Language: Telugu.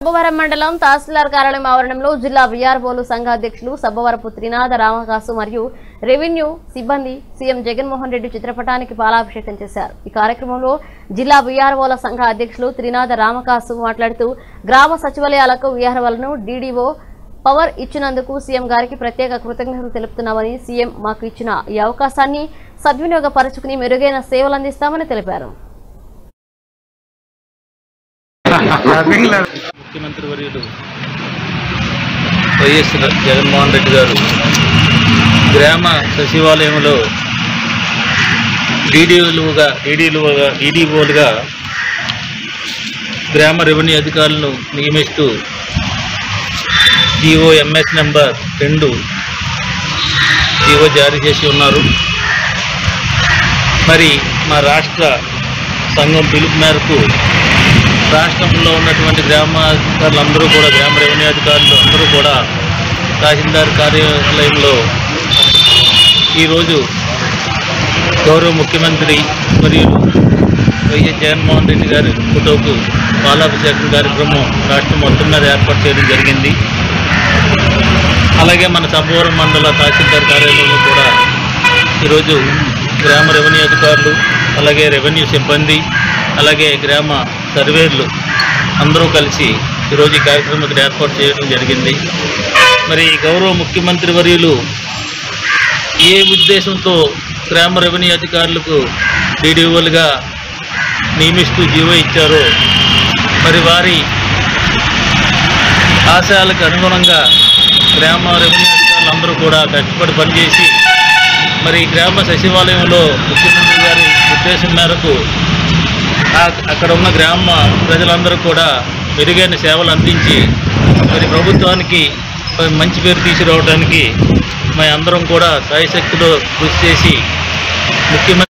సబ్బవరం మండలం తహసీల్దార్ కార్యాలయం ఆవరణంలో జిల్లా విఆర్ఓలు సంఘ అధ్యక్షులు సబ్బవరపు త్రినాథ రామకాసు మరియు రెవెన్యూ సిబ్బంది సీఎం జగన్మోహన్ రెడ్డి చిత్రపటానికి పాలాభిషేకం చేశారు ఈ కార్యక్రమంలో జిల్లా విఆర్ఓల సంఘ అధ్యక్షులు త్రినాథ రామకాసు మాట్లాడుతూ గ్రామ సచివాలయాలకు విఆర్ఓలను డీడీఓ పవర్ ఇచ్చినందుకు సీఎం గారికి ప్రత్యేక కృతజ్ఞతలు తెలుపుతున్నామని సీఎం మాకు ఇచ్చిన ఈ అవకాశాన్ని సద్వినియోగపరుచుకుని మెరుగైన సేవలు అందిస్తామని తెలిపారు ముఖ్యమంత్రి వర్యులు వైఎస్ జగన్మోహన్ రెడ్డి గారు గ్రామ సచివాలయంలో డీడీలుగా డీడీలుగా డీడీఓలుగా గ్రామ రెవెన్యూ అధికారులను నియమిస్తూ జీవో ఎంఎస్ నెంబర్ రెండు జీవో జారీ చేసి ఉన్నారు మరి మా రాష్ట్ర సంఘం పిలుపు మేరకు రాష్ట్రంలో ఉన్నటువంటి గ్రామ అధికారులందరూ కూడా గ్రామ రెవెన్యూ అధికారులు అందరూ కూడా తహసీల్దార్ కార్యాలయంలో ఈరోజు గౌరవ ముఖ్యమంత్రి మరియు వైఎస్ జగన్మోహన్ రెడ్డి గారి ఫోటోకు పాలాభిషేకం కార్యక్రమం రాష్ట్రం మొత్తం మీద ఏర్పాటు చేయడం జరిగింది అలాగే మన సబ్బవరం మండల తహసీల్దార్ కార్యాలయంలో కూడా ఈరోజు గ్రామ రెవెన్యూ అధికారులు అలాగే రెవెన్యూ సిబ్బంది అలాగే గ్రామ సర్వేర్లు అందరూ కలిసి ఈరోజు ఈ కార్యక్రమం ఇక్కడ ఏర్పాటు చేయడం జరిగింది మరి గౌరవ ముఖ్యమంత్రి వర్యులు ఏ ఉద్దేశంతో గ్రామ రెవెన్యూ అధికారులకు డీడీఓలుగా నియమిస్తూ జీవో ఇచ్చారో మరి వారి ఆశయాలకు అనుగుణంగా గ్రామ రెవెన్యూ అధికారులందరూ కూడా కష్టపడి పనిచేసి మరి గ్రామ సచివాలయంలో ముఖ్యమంత్రి గారి ఉద్దేశం మేరకు ఆ- అక్కడ ఉన్న గ్రామ ప్రజలందరూ కూడా మెరుగైన సేవలు అందించి మరి ప్రభుత్వానికి మరి మంచి పేరు తీసుకురావడానికి మేము అందరం కూడా సాయశక్తిలో కృషి చేసి ముఖ్యమంత్రి